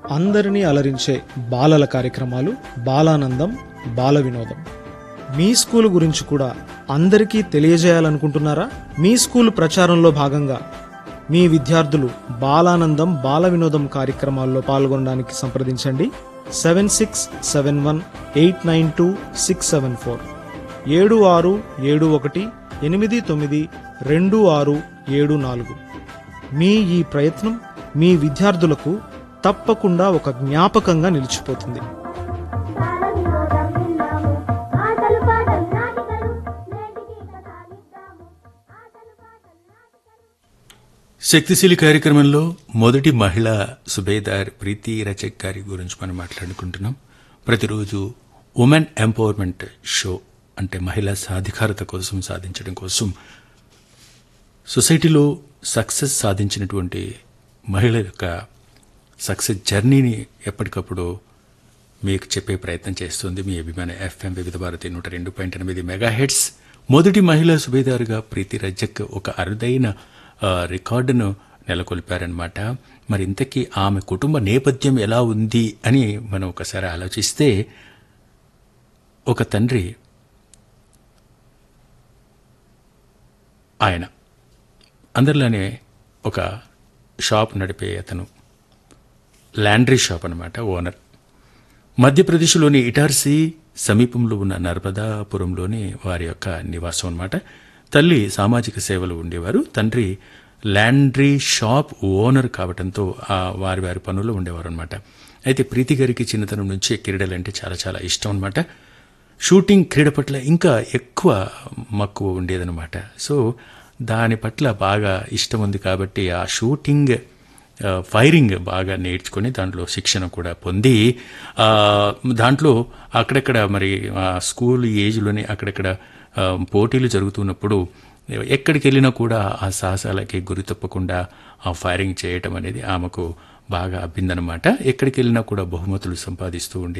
అందరినీ అలరించే బాలల కార్యక్రమాలు బాలానందం బాల వినోదం మీ స్కూల్ గురించి కూడా అందరికీ తెలియజేయాలనుకుంటున్నారా మీ స్కూల్ ప్రచారంలో భాగంగా మీ విద్యార్థులు బాలానందం బాల వినోదం కార్యక్రమాల్లో పాల్గొనడానికి సంప్రదించండి seven six seven one eight nine two six seven four ఏడు ఆరు ఏడు ఒకటి ఎనిమిది తొమ్మిది రెండు ఆరు ఏడు నాలుగు మీ ఈ ప్రయత్నం మీ విద్యార్థులకు తప్పకుండా ఒక జ్ఞాపకంగా నిలిచిపోతుంది బాలవినోదం విందాము ఆటలు పాటలు నాటికలు నేటికి కథ విందాము ఆటలు పాటలు నాటికలు శక్తిశీలి కార్యక్రమంలో మొదటి మహిళ సుబేదార్ ప్రీతి రచక్ గారి గురించి మనం మాట్లాడుకుంటున్నాం ప్రతిరోజు ఉమెన్ ఎంపవర్మెంట్ షో అంటే మహిళా సాధికారత కోసం సాధించడం కోసం సొసైటీలో సక్సెస్ సాధించినటువంటి మహిళల యొక్క సక్సెస్ జర్నీని ఎప్పటికప్పుడు మీకు చెప్పే ప్రయత్నం చేస్తుంది మీ అభిమాన ఎఫ్ఎం వివిధ భారతి నూట రెండు పాయింట్ ఎనిమిది మెగా హెడ్స్ మొదటి మహిళా సుబేదారుగా ప్రీతి రజక్ ఒక అరుదైన ఆ, రికార్డును నెలకొల్పారనమాట మరి ఇంతకీ ఆమె కుటుంబ నేపథ్యం ఎలా ఉంది అని మనం ఒకసారి ఆలోచిస్తే ఒక తండ్రి ఆయన అందరిలోనే ఒక షాప్ నడిపే అతను ల్యాండ్రీ షాప్ అన్నమాట ఓనర్ మధ్యప్రదేశ్లోని ఇటార్సీ సమీపంలో ఉన్న నర్మదాపురంలోని వారి యొక్క నివాసం అన్నమాట తల్లి సామాజిక సేవలు ఉండేవారు తండ్రి ల్యాండ్రీ షాప్ ఓనర్ కావడంతో ఆ వారి వారి పనుల్లో ఉండేవారు అనమాట అయితే ప్రీతి గారికి చిన్నతనం నుంచి క్రీడలంటే చాలా చాలా ఇష్టం అనమాట షూటింగ్ క్రీడ పట్ల ఇంకా ఎక్కువ మక్కువ ఉండేదన్నమాట సో దాని పట్ల బాగా ఇష్టం ఉంది కాబట్టి ఆ షూటింగ్ ఆ, ఫైరింగ్ బాగా నేర్చుకొని దాంట్లో శిక్షణ కూడా పొంది ఆ, దాంట్లో అక్కడక్కడ మరి ఆ స్కూల్ ఏజ్లోనే అక్కడక్కడ ఆ, పోటీలు జరుగుతున్నప్పుడు ఎక్కడికి వెళ్ళినా కూడా ఆ సాహసాలకి గురి తప్పకుండా ఆ ఫైరింగ్ చేయటం అనేది ఆమెకు బాగా అబ్బిందనమాట ఎక్కడికి వెళ్ళినా కూడా బహుమతులు సంపాదిస్తూ ఉండే